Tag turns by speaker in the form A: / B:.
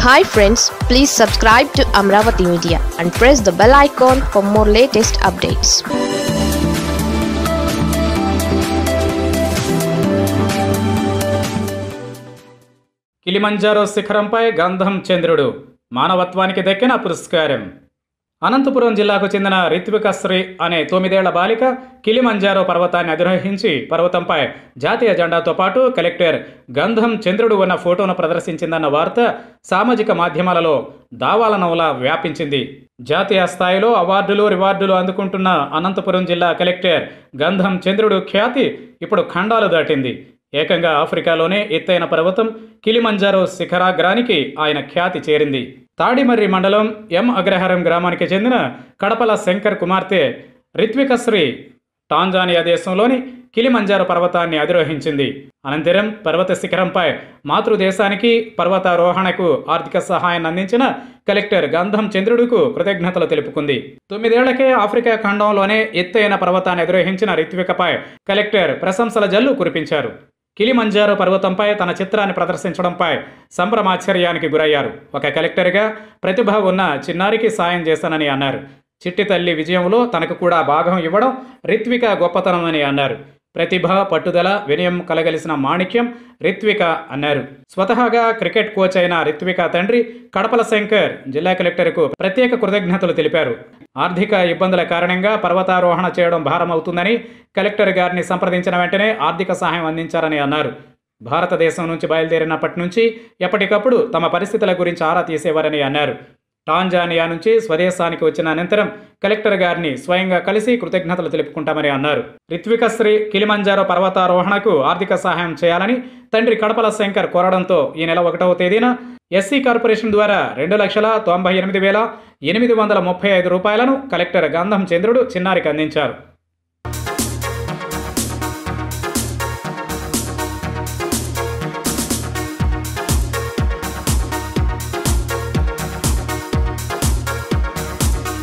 A: hi friends please subscribe to Amaravati media and press the bell icon for more latest updates
B: Kilimanjaro శిఖరంపై గంధం చంద్రుడు మానవత్వానికి దక్కిన పురస్కారం అనంతపురం జిల్లాకు చెందిన రిత్విక శ్రీ అనే తొమ్మిదేళ్ల బాలిక కిలిమంజారో పర్వతాన్ని అధిరోహించి పర్వతంపై జాతీయ జెండాతో పాటు కలెక్టర్ గంధం చంద్రుడు ఉన్న ఫోటోను ప్రదర్శించిందన్న వార్త సామాజిక మాధ్యమాలలో దావాలనవలా వ్యాపించింది జాతీయ స్థాయిలో అవార్డులు రివార్డులు అందుకుంటున్న అనంతపురం జిల్లా కలెక్టర్ గంధం చంద్రుడు ఖ్యాతి ఇప్పుడు ఖండాలు దాటింది ఏకంగా ఆఫ్రికాలోనే ఎత్తైన పర్వతం కిలిమంజారో శిఖరాగ్రానికి ఆయన ఖ్యాతి చేరింది తాడిమర్రి మండలం ఎం అగ్రహారం గ్రామానికి చెందిన కడపల శంకర్ కుమార్తె రిత్వికశ్రీ టాంజానియా దేశంలోని కిలిమంజారో పర్వతాన్ని అధిరోహించింది అనంతరం పర్వత శిఖరంపై మాతృదేశానికి పర్వతారోహణకు ఆర్థిక సహాయాన్ని అందించిన కలెక్టర్ గంధం చంద్రుడుకు కృతజ్ఞతలు తెలుపుకుంది తొమ్మిదేళ్లకే ఆఫ్రికా ఖండంలోనే ఎత్తైన పర్వతాన్ని అధిరోహించిన రిత్వికపై కలెక్టర్ ప్రశంసల జల్లు కురిపించారు కిలిమంజారో పర్వతంపై తన చిత్రాన్ని ప్రదర్శించడంపై సంభ్రమాశ్చర్యానికి గురయ్యారు ఒక కలెక్టర్గా ప్రతిభ ఉన్న చిన్నారికి సాయం చేశానని అన్నారు చిట్టి తల్లి విజయంలో తనకు కూడా భాగం ఇవ్వడం రిత్విక గొప్పతనమని అన్నారు ప్రతిభ పట్టుదల వినయం కలగలిసిన మాణిక్యం రిత్విక అన్నారు స్వతహాగా క్రికెట్ కోచ్ అయిన రిత్విక తండ్రి కడపల శంకర్ జిల్లా కలెక్టర్కు ప్రత్యేక కృతజ్ఞతలు తెలిపారు ఆర్థిక ఇబ్బందుల కారణంగా పర్వతారోహణ చేయడం భారమవుతుందని కలెక్టర్ గారిని సంప్రదించిన వెంటనే ఆర్థిక సహాయం అందించారని అన్నారు భారతదేశం నుంచి బయలుదేరినప్పటి నుంచి ఎప్పటికప్పుడు తమ పరిస్థితుల గురించి ఆరా తీసేవారని అన్నారు టాంజానియా నుంచి స్వదేశానికి వచ్చిన అనంతరం కలెక్టర్ గారిని స్వయంగా కలిసి కృతజ్ఞతలు తెలుపుకుంటామని అన్నారు రిత్వికశ్రీ కిలిమంజారో పర్వతారోహణకు ఆర్థిక సహాయం చేయాలని తండ్రి కడపల శంకర్ కోరడంతో ఈ నెల ఒకటవ తేదీన ఎస్సీ కార్పొరేషన్ ద్వారా రెండు లక్షల తొంభై ఎనిమిది వేల ఎనిమిది వందల ముప్పై ఐదు రూపాయలను కలెక్టర్ గంధం చంద్రుడు చిన్నారికి అందించారు